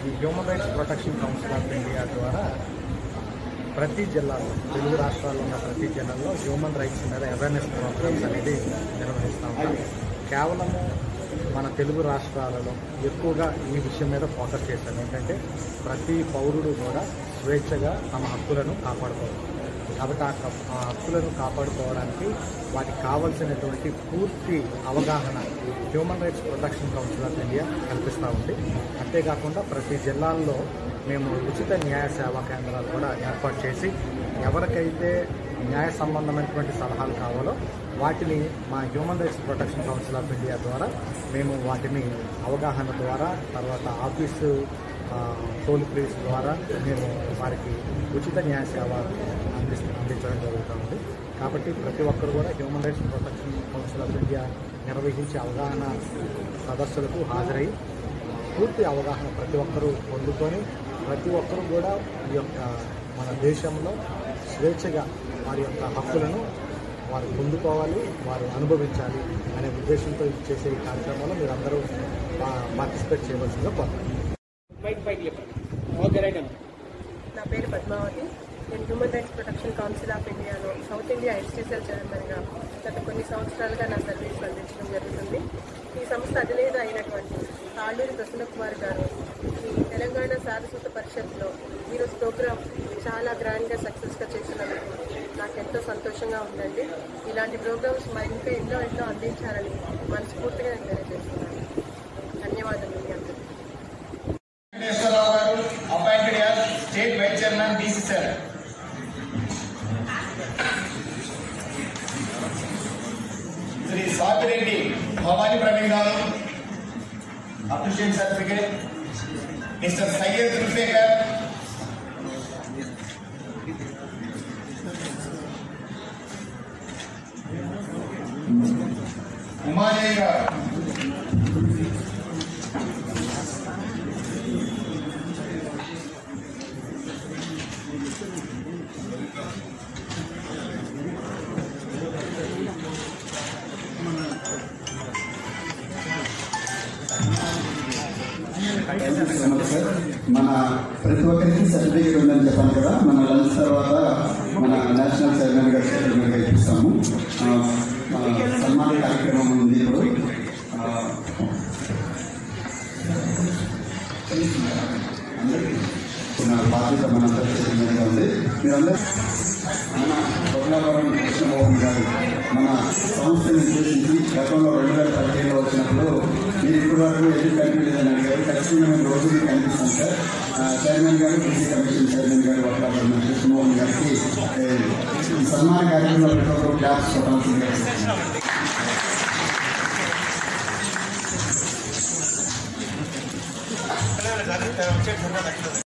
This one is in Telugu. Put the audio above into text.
ఈ human rights protection council of India ద్వారా ప్రతి జిల్లాలో తెలుగు రాష్ట్రాల్లో ఉన్న ప్రతి జిల్లాలో హ్యూమన్ రైట్స్ మీద అవేర్నెస్ ప్రోగ్రామ్స్ అనేది నిర్వహిస్తూ ఉంటాం కేవలము మన తెలుగు రాష్ట్రాలలో ఎక్కువగా ఈ విషయం మీద ఫోకస్ చేస్తాం ఏంటంటే ప్రతి పౌరుడు కూడా స్వేచ్ఛగా తమ హక్కులను కాపాడుకోవాలి కాబట్టి ఆ క- ఆ హక్కులను కాపాడుకోవడానికి వాటికి కావలసినటువంటి పూర్తి అవగాహన human rights protection council of India కల్పిస్తూ ఉంది అంతేకాకుండా ప్రతి జిల్లాల్లో మేము ఉచిత న్యాయ సేవా కేంద్రాలు కూడా ఏర్పాటు చేసి ఎవరికైతే న్యాయ సంబంధమైనటువంటి సలహాలు కావాలో వాటిని మా human rights protection council of India ద్వారా మేము వాటిని అవగాహన ద్వారా తర్వాత ఆఫీసు ఆ, టోల్ ఫ్రీస్ ద్వారా మేము వారికి ఉచిత న్యాయ సేవ అందిస్తూ అందించడం జరుగుతుంది కాబట్టి ప్రతి ఒక్కరు కూడా human rights protection council of India నిర్వహించే అవగాహన సదస్సులకు హాజరై పూర్తి అవగాహన ప్రతి ఒక్కరూ పొందుకొని ప్రతి ఒక్కరూ కూడా ఈ యొక్క మన దేశంలో స్వేచ్ఛగా వారి యొక్క హక్కులను వారు పొందుకోవాలి వారు అనుభవించాలి అనే ఉద్దేశంతో చేసే ఈ కార్యక్రమంలో మీరందరూ పార్టిసిపేట్ చేయవలసిందిగా కోరుతున్నాను మైక్ పైకి లేపండి ఓకే రైట్ అమ్మా నా పేరు పద్మావతి నేను human rights protection council of ఇండియాలో సౌత్ ఇండియా ఎస్టీసీఎల్ చైర్మన్గా గత కొన్ని సంవత్సరాలుగా నా సర్వీస్ అందించడం జరుగుతుంది ఈ సంస్థ అధినేత అయినటువంటి తాళ్ళూరి ప్రసన్న కుమార్ గారు ఈ తెలంగాణ సారస్వత పరిషత్లో ఈరోజు ప్రోగ్రామ్ చాలా గ్రాండ్గా సక్సెస్గా చేసినందుకు నాకు ఎంతో సంతోషంగా ఉందండి ఇలాంటి ప్రోగ్రామ్స్ మరి ఇంకా ఎన్నో ఎన్నో అందించాలని మనస్ఫూర్తిగా నేను తెలియజేస్తున్నాను ధన్యవాదాలు మీ అందరికీ వెంకటేశ్వరరావు గారు appointed as state vice chairman DCCL Shri Swathi Reddy Bhavani Praveen గారు appreciation certificate mister Syed Zulfekar Umadevi గారు మన ప్రతి ఒక్కరికి సర్టిఫికేట్ ఉందని చెప్పాను కదా మన లంచ్ తర్వాత మన నేషనల్ చైర్మన్ గారు చైర్మన్ గా ఇప్పిస్తాము ఆ, ఆ, సన్మాన కార్యక్రమం ఉంది ఇప్పుడు ఆ, అందరికీ నా బాధ్యత మనందరి చేతి మీదుగా ఉంది మీరందరూ మన బొగ్లాపురం కృష్ణమోహన్ గారు మన సంస్థని ఉద్దేశించి గతంలో రెండు వేల పదిహేనులో వచ్చినప్పుడు మీరు ఇప్పటి వరకు ఎందుకు కనిపించలేదని అడిగారు ఖచ్చితంగా మేము రోజు మీకు కనిపిస్తాం సార్ ఆ, చైర్మన్ గారు బీసీ కమిషన్ చైర్మన్ గారు బొగ్లాపురం కృష్ణమోహన్ గారికి ఏ, ఈ సన్మాన కార్యక్రమంలో ప్రతి ఒక్కరు క్లాప్స్ కొట్టాల్సిందిగా